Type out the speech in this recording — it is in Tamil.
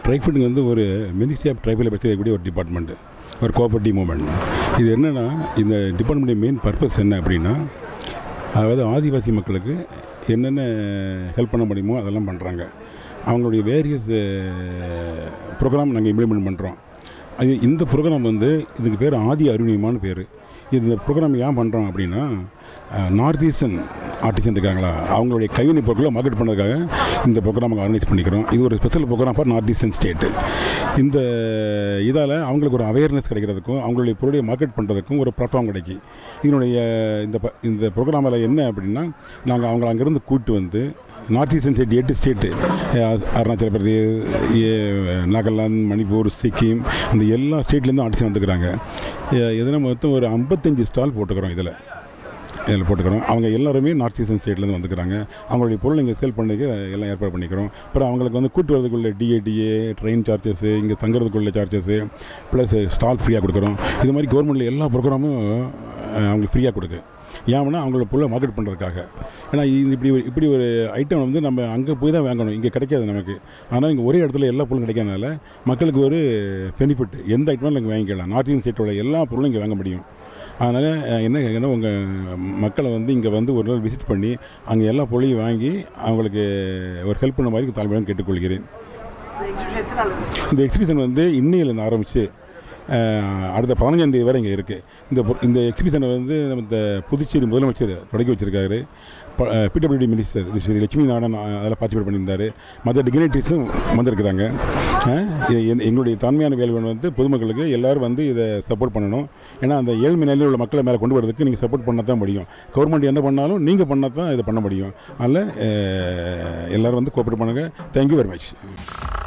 ட்ரைஃபுட்டுங்க வந்து ஒரு மினிஸ்ட்ரி ஆஃப் ட்ரைபல் பற்றி இருக்கக்கூடிய ஒரு டிபார்ட்மெண்ட்டு ஒரு கோஆபரேட்டிவ் மூமெண்ட் இது என்னென்னா இந்த டிபார்ட்மெண்ட் மெயின் பர்பஸ் என்ன அப்படின்னா அதாவது ஆதிவாசி மக்களுக்கு என்னென்ன ஹெல்ப் பண்ண முடியுமோ அதெல்லாம் பண்ணுறாங்க அவங்களுடைய வேரியஸ் ப்ரோக்ராம் நாங்கள் இம்ப்ளிமெண்ட் பண்ணுறோம் அது இந்த ப்ரோக்ராம் வந்து இதுக்கு பேர் ஆதி அருணியமான்னு பேர் இந்த ப்ரோக்ராம் ஏன் பண்ணுறோம் அப்படின்னா நார்த் ஈஸ்டர்ன் ஆர்டிஸ்ட் இருக்காங்களா அவங்களுடைய கைவினை பொருட்களை மார்க்கெட் பண்ணுறதுக்காக இந்த ப்ரோக்ராம் நாங்கள் ஆர்கனைஸ் பண்ணிக்கிறோம் இது ஒரு special programme for north eastern state இந்த இதால் அவங்களுக்கு ஒரு அவேர்னஸ் கிடைக்கிறதுக்கும் அவங்களுடைய பொருளை மார்க்கெட் பண்ணுறதுக்கும் ஒரு பிளாட்ஃபார்ம் கிடைக்கி இதனுடைய இந்த ப இந்த ப்ரோக்ராமில் என்ன அப்படின்னா நாங்கள் அவங்கள அங்கேருந்து கூப்பிட்டு வந்து நார்த் ஈஸ்டர்ன் ஸ்டேட் எட்டு ஸ்டேட்டு அருணாச்சல பிரதேஷ் ஏ- நாகாலாந்து மணிப்பூர் சிக்கிம் அந்த எல்லா ஸ்டேட்லேருந்து ஆர்டிஸ்ட் வந்துக்கிறாங்க இதில் மொத்தம் ஒரு ஐம்பத்தஞ்சு ஸ்டால் போட்டுக்கிறோம் இதில் இதில் போட்டுக்கிறோம் அவங்க எல்லாருமே நார்த் ஈஸ்டர்ன் ஸ்டேட்லேருந்து வந்துக்கிறாங்க அவங்களுடைய பொருள் இங்கே சேல் பண்ணிக்க எல்லாம் ஏற்பாடு பண்ணிக்கிறோம் அப்புறம் அவங்களுக்கு வந்து கூட்டு வரதுக்குள்ள டிஏடிஏ ட்ரெயின் சார்ஜஸ்ஸு இங்கே தங்குறதுக்குள்ள சார்ஜஸ்ஸு ப்ளஸ் ஸ்டால் ஃப்ரீயாக கொடுக்குறோம் இது மாதிரி கவர்மெண்ட்டில் எல்லா ப்ரோக்ராமும் அஹ், அவங்களுக்கு ஃப்ரீயாக கொடுக்கு ஏன்னா அவங்களோட பொருளை மார்க்கெட் பண்ணுறதுக்காக ஏன்னா இது இப்படி ஒரு- இப்படி ஒரு ஐட்டம் வந்து நம்ம அங்கே போய் தான் வாங்கணும் இங்கே கிடைக்காது நமக்கு ஆனால் இங்கே ஒரே இடத்துல எல்லா பொருளும் கிடைக்காதனால மக்களுக்கு ஒரு பெனிஃபிட் எந்த ஐட்டமும் இங்கே வாங்கிக்கலாம் நார்த் இந்தியன் ஸ்டேட்டோட எல்லா பொருளும் இங்கே வாங்க முடியும் அதனால் என்ன கேட்கணும் உங்கள் மக்களை வந்து இங்கே வந்து ஒரு நாள் விசிட் பண்ணி அங்கே எல்லா பொருளையும் வாங்கி அவங்களுக்கு ஒரு ஹெல்ப் பண்ண மாதிரி தாழ்மையாக கேட்டுக்கொள்கிறேன் இந்த எக்ஸிபிஷன் வந்து இன்னையிலேருந்து ஆரம்பித்து அடுத்த பதினஞ்சாம் தேதி வரை இங்கே இருக்குது இந்த பொ- இந்த எக்ஸிபிஷனை வந்து நம்ம இந்த புதுச்சேரி முதலமைச்சர் தொடங்கி வச்சிருக்காரு பிடபிள்யூடி மினிஸ்டர் ஸ்ரீ லட்சுமி நாராயணன் அதில் பார்ட்டிசிபேட் பண்ணியிருந்தார் மற்ற டிக்னிட்டிஸும் வந்திருக்கிறாங்க அஹ், இது என்- எங்களுடைய தன்மையான வேலைவன் வந்து பொதுமக்களுக்கு எல்லாரும் வந்து இதை சப்போர்ட் பண்ணணும் ஏன்னா அந்த ஏழ்மை நிலையில் உள்ள மக்களை மேலே கொண்டு வரதுக்கு நீங்கள் சப்போர்ட் பண்ண தான் முடியும் கவர்மெண்ட் என்ன பண்ணாலும் நீங்கள் பண்ணால் தான் இதை பண்ண முடியும் அதனால் அஹ், எல்லாரும் வந்து கோஆப்ரேட் பண்ணுங்கள் தேங்க்யூ வெரி மச்